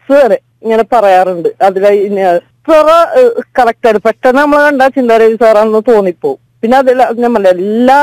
Dialogues വരെ ഇങ്ങനെ പറയാറുണ്ട് അതിൽ ഇത്ര കറക്റ്റാണ് പെട്ടെന്ന് നമ്മൾ കണ്ടാൽ ചിന്താരവി സാറാണെന്ന് തോന്നിപ്പോവും പിന്നെ അതിൽ ഞാൻ പറഞ്ഞ എല്ലാ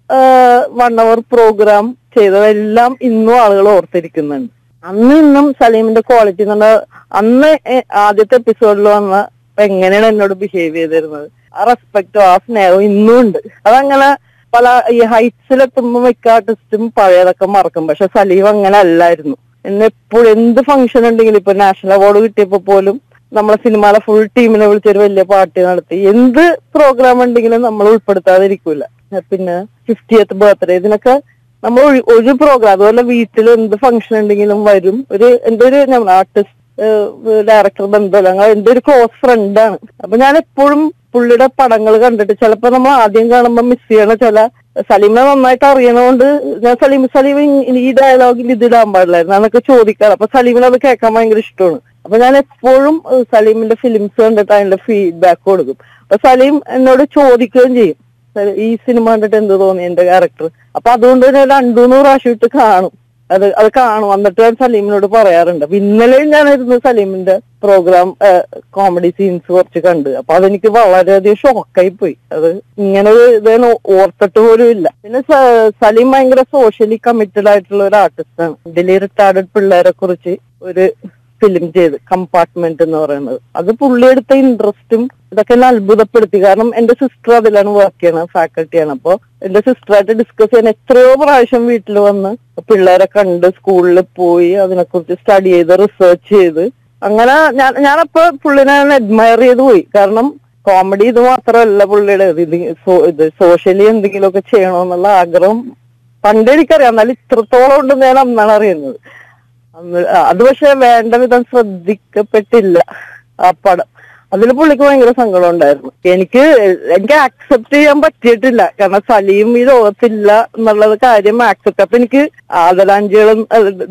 വൺ അവർ പ്രോഗ്രാം ചെയ്തതെല്ലാം ഇന്നും ആളുകൾ ഓർത്തിരിക്കുന്നുണ്ട് അന്ന് ഇന്നും സലീമിന്റെ ക്വാളിറ്റി എന്ന് പറഞ്ഞാൽ അന്ന് എ- ആദ്യത്തെ എപ്പിസോഡിൽ വന്ന എങ്ങനെയാണ് എന്നോട് ബിഹേവ് ചെയ്തിരുന്നത് ആ റെസ്പെക്റ്റും ആ സ്നേഹവും ഇന്നും ഉണ്ട് അതങ്ങനെ പല ഈ ഹൈറ്റ്സിലെത്തുമ്പോൾ മിക്ക ആർട്ടിസ്റ്റും പഴയതൊക്കെ മറക്കും പക്ഷെ സലീം അങ്ങനെ അല്ലായിരുന്നു എന്നെ എപ്പോഴും എന്ത് ഫംഗ്ഷൻ ഉണ്ടെങ്കിലും ഇപ്പൊ നാഷണൽ അവാർഡ് കിട്ടിയപ്പോ പോലും നമ്മളെ സിനിമയിലെ ഫുൾ ടീമിനെ വിളിച്ചൊരു വലിയ പാർട്ടി നടത്തി എന്ത് പ്രോഗ്രാം ഉണ്ടെങ്കിലും നമ്മൾ ഉൾപ്പെടുത്താതിരിക്കൂല പിന്നെ ഫിഫ്റ്റിയത്ത് ബർത്ത്ഡേ ഇതിനൊക്കെ നമ്മൾ ഒരു- ഒരു പ്രോഗ്രാം അതുപോലെ വീട്ടിൽ എന്ത് ഫംഗ്ഷൻ ഉണ്ടെങ്കിലും വരും ഒരു എന്റെ ഒരു ആർട്ടിസ്റ്റ് ഡയറക്ടർ ബന്ധമല്ല ഞങ്ങൾ എന്റെ ഒരു ക്ലോസ് ഫ്രണ്ടാണ് അപ്പൊ ഞാൻ എപ്പോഴും പുള്ളിയുടെ പടങ്ങൾ കണ്ടിട്ട് ചിലപ്പോ നമ്മൾ ആദ്യം കാണുമ്പോൾ മിസ് ചെയ്യണ ചില സലീമിനെ നന്നായിട്ട് അറിയണോണ്ട് ഞാൻ സലീം സലീം ഇ- ഈ ഡയലോഗിൽ ഇതിടാൻ പാടില്ലായിരുന്നു എന്നൊക്കെ ചോദിക്കാറ് അപ്പൊ സലീമിന് അത് കേൾക്കാൻ ഭയങ്കര ഇഷ്ടമാണ് അപ്പൊ ഞാൻ എപ്പോഴും ഏഹ്, സലീമിന്റെ ഫിലിംസ് കണ്ടിട്ട് അതിന്റെ ഫീഡ്ബാക്ക് കൊടുക്കും അപ്പൊ സലീം എന്നോട് ചോദിക്കുകയും ചെയ്യും "സലീം, ഈ സിനിമ കണ്ടിട്ട് എന്ത് തോന്നി എന്റെ ക്യാരക്ടർ അപ്പൊ അതുകൊണ്ട് തന്നെ രണ്ടു മൂന്ന് പ്രാവശ്യം ഇട്ട് കാണും അത് അത് കാണും എന്നിട്ട് ഞാൻ സലീമിനോട് പറയാറുണ്ട് അപ്പൊ ഇന്നലെ ഞാനിരുന്ന് സലീമിന്റെ പ്രോഗ്രാം കോമഡി സീൻസ് കുറച്ച് കണ്ട് അപ്പൊ അതെനിക്ക് വളരെയധികം ഷോക്കായി പോയി അത് ഇങ്ങനെ ഒരു ഇത് ഞാൻ ഓർത്തിട്ട് പോലും ഇല്ല പിന്നെ സ- സലീം ഭയങ്കര സോഷ്യലി കമ്മിറ്റഡ് ആയിട്ടുള്ള ഒരു ആർട്ടിസ്റ്റാണ് ഇതിൽ റിട്ടയർഡ് പിള്ളേരെ കുറിച്ച് ഒരു ഫിലിം ചെയ്ത് കമ്പാർട്ട്മെന്റ് എന്ന് പറയുന്നത് അത് പുള്ളി എടുത്ത ഇൻട്രസ്റ്റും ഇതൊക്കെ എന്നെ അത്ഭുതപ്പെടുത്തി കാരണം എന്റെ സിസ്റ്റർ അതിലാണ് വർക്ക് ചെയ്യണത് ഫാക്കൽറ്റിയാണ് അപ്പൊ എന്റെ സിസ്റ്ററായിട്ട് ഡിസ്കസ് ചെയ്യാൻ എത്രയോ പ്രാവശ്യം വീട്ടിൽ വന്ന് പിള്ളേരെ കണ്ട് സ്കൂളിൽ പോയി അതിനെക്കുറിച്ച് സ്റ്റഡി ചെയ്ത് റിസർച്ച് ചെയ്ത് അങ്ങനെ ഞാൻ ഞാനപ്പോ പുള്ളിനെ അഡ്മയർ ചെയ്ത് പോയി കാരണം കോമഡി ഇത് മാത്രമല്ല പുള്ളിയുടെ ഇത് ഇത് സോ- ഇത് സോഷ്യലി എന്തെങ്കിലുമൊക്കെ ചെയ്യണമെന്നുള്ള ആഗ്രഹം പണ്ട് എനിക്കറിയാം എന്നാലും ഇത്രത്തോളം ഉണ്ടെന്ന് ഞാൻ അന്നാണ് അറിയുന്നത് അന്ന് അത് പക്ഷെ വേണ്ട വിധം ശ്രദ്ധിക്കപ്പെട്ടില്ല ആ പടം അതിൽ പുള്ളിക്ക് ഭയങ്കര സങ്കടം ഉണ്ടായിരുന്നു എനിക്ക് എനിക്ക് ആക്സെപ്റ്റ് ചെയ്യാൻ പറ്റിയിട്ടില്ല കാരണം സലീം ഈ ലോകത്തില്ല എന്നുള്ളത് കാര്യം ആക്സെപ്റ്റ് അപ്പൊ എനിക്ക് ആദരാഞ്ജലികളും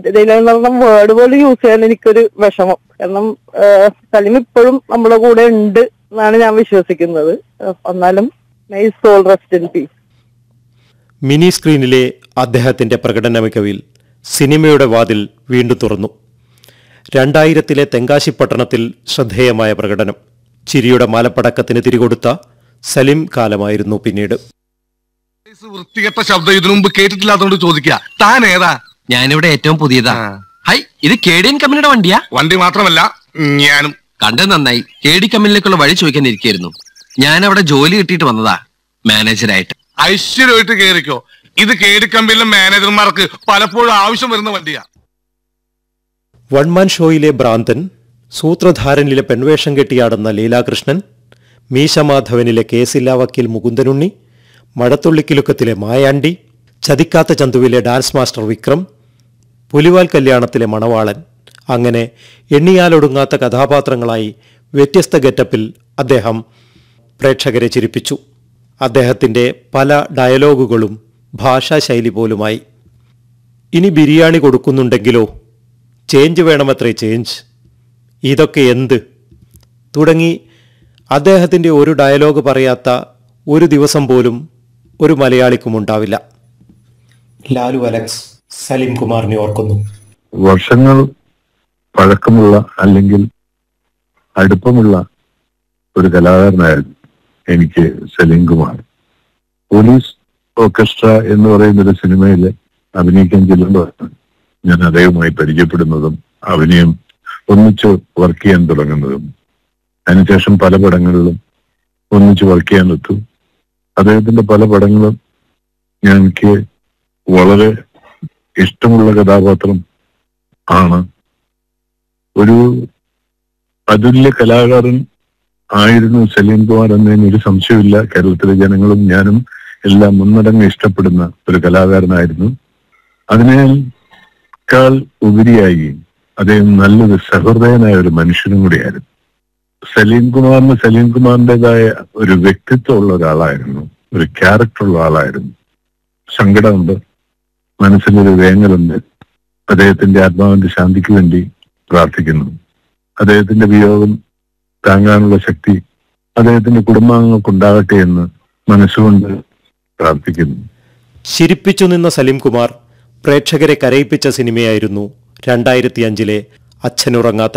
വേർഡ് പോലും യൂസ് ചെയ്യാൻ എനിക്കൊരു വിഷമം കാരണം ആ, സലീം ഇപ്പോഴും നമ്മുടെ കൂടെ ഉണ്ട് എന്നാണ് ഞാൻ വിശ്വസിക്കുന്നത് ആ, എന്നാലും my soul rest in peace mini സ്ക്രീനിലെ അദ്ദേഹത്തിന്റെ പ്രകടന മികവിൽ സിനിമയുടെ വാതിൽ വീണ്ടും തുറന്നു രണ്ടായിരത്തിലെ തെങ്കാശിപ്പട്ടണത്തിൽ ശ്രദ്ധേയമായ പ്രകടനം ചിരിയുടെ മാലപ്പടക്കത്തിന് തിരികൊടുത്ത സലിം കാലമായിരുന്നു പിന്നീട് വയസ്സ് വൃത്തികെട്ട ശബ്ദം ഇതിനു മുമ്പ് കേട്ടിട്ടില്ലാത്തോണ്ട് ചോദിക്കുക താൻ ഏതാ ഞാനിവിടെ ഏറ്റവും പുതിയതാ ആ. ഹൈ ഇത് കെ ഡി എൻ കമ്പനിയുടെ വണ്ടിയാ വണ്ടി മാത്രമല്ല ഞാനും കണ്ടത് നന്നായി കെ ഡി കമ്പനിയിലേക്കുള്ള വഴി ചോദിക്കാൻ ഇരിക്കായിരുന്നു ഞാൻ അവിടെ ജോലി കിട്ടിയിട്ട് വന്നതാ മാനേജരായിട്ട് ഐശ്വര്യമായിട്ട് കേറിക്കോ ഇത് കേടി കമ്പനിയിലെ മാനേജർമാർക്ക് പലപ്പോഴും ആവശ്യം വരുന്ന വണ്ടിയാ വൺമാൻ ഷോയിലെ ഭ്രാന്തൻ സൂത്രധാരനിലെ പെൺവേഷം കെട്ടിയാടുന്ന ലീലാകൃഷ്ണൻ മീശമാധവനിലെ കേസില്ലാ വക്കീൽ മുകുന്ദനുണ്ണി മഴത്തുള്ളിക്കിലുക്കത്തിലെ മായാണ്ടി ചതിക്കാത്ത ചന്തുവിലെ ഡാൻസ് മാസ്റ്റർ വിക്രം പുലിവാൽ കല്യാണത്തിലെ മണവാളൻ അങ്ങനെ എണ്ണിയാലൊടുങ്ങാത്ത കഥാപാത്രങ്ങളായി വ്യത്യസ്ത ഗെറ്റപ്പിൽ അദ്ദേഹം പ്രേക്ഷകരെ ചിരിപ്പിച്ചു അദ്ദേഹത്തിൻ്റെ പല ഡയലോഗുകളും ഭാഷാശൈലി പോലുമായി ഇനി ബിരിയാണി കൊടുക്കുന്നുണ്ടെങ്കിലോ ചേഞ്ച് വേണമത്രേ ചേഞ്ച് ഇതൊക്കെ എന്ത് തുടങ്ങി അദ്ദേഹത്തിൻ്റെ ഒരു ഡയലോഗ് പറയാത്ത ഒരു ദിവസം പോലും ഒരു മലയാളിക്കും ഉണ്ടാവില്ല ലാലു അലക്സ് സലീം കുമാറിനെ ഓർക്കുന്നു വർഷങ്ങൾ പഴക്കമുള്ള അല്ലെങ്കിൽ അടുപ്പമുള്ള ഒരു കലാകാരനായിരുന്നു എനിക്ക് സലീം കുമാർ പോലീസ് ഓർക്കസ്ട്ര എന്ന് പറയുന്ന ഒരു സിനിമയിൽ അഭിനയിക്കാൻ ചെല്ലുമ്പോഴാണ് ഞാൻ അദ്ദേഹവുമായി പരിചയപ്പെടുന്നതും അഭിനയം ഒന്നിച്ച് വർക്ക് ചെയ്യാൻ തുടങ്ങുന്നതും അതിനുശേഷം പല പടങ്ങളിലും ഒന്നിച്ച് വർക്ക് ചെയ്യാൻ എത്തും അദ്ദേഹത്തിന്റെ പല പടങ്ങളും ഞാൻ എനിക്ക് വളരെ ഇഷ്ടമുള്ള കഥാപാത്രം ആണ് ഒരു അതുല്യ കലാകാരൻ ആയിരുന്നു സലീം കുമാർ എന്നതിന് ഒരു സംശയമില്ല കേരളത്തിലെ ജനങ്ങളും ഞാനും എല്ലാം മുന്നടങ്ങ് ഇഷ്ടപ്പെടുന്ന ഒരു കലാകാരനായിരുന്നു അതിനേക്കാൾ ഉപരിയായി അദ്ദേഹം നല്ലൊരു സഹൃദയനായ ഒരു മനുഷ്യനും കൂടിയായിരുന്നു സലീം കുമാറിന് സലീം കുമാറിൻ്റെതായ ഒരു വ്യക്തിത്വമുള്ള ഒരാളായിരുന്നു ഒരു ക്യാരക്ടറുള്ള ആളായിരുന്നു സങ്കടമുണ്ട് മനസ്സിലൊരു വേങ്ങലുണ്ട് അദ്ദേഹത്തിന്റെ ആത്മാവിന്റെ ശാന്തിക്ക് വേണ്ടി പ്രാർത്ഥിക്കുന്നു അദ്ദേഹത്തിന്റെ വിയോഗം താങ്ങാനുള്ള ശക്തി അദ്ദേഹത്തിന്റെ കുടുംബാംഗങ്ങൾക്കുണ്ടാകട്ടെ എന്ന് മനസ്സുകൊണ്ട് പ്രാർത്ഥിക്കുന്നു ചിരിപ്പിച്ചു നിന്ന സലീം കുമാർ പ്രേക്ഷകരെ കരയിപ്പിച്ച സിനിമയായിരുന്നു രണ്ടായിരത്തി അഞ്ചിലെ അച്ഛനുറങ്ങാത്ത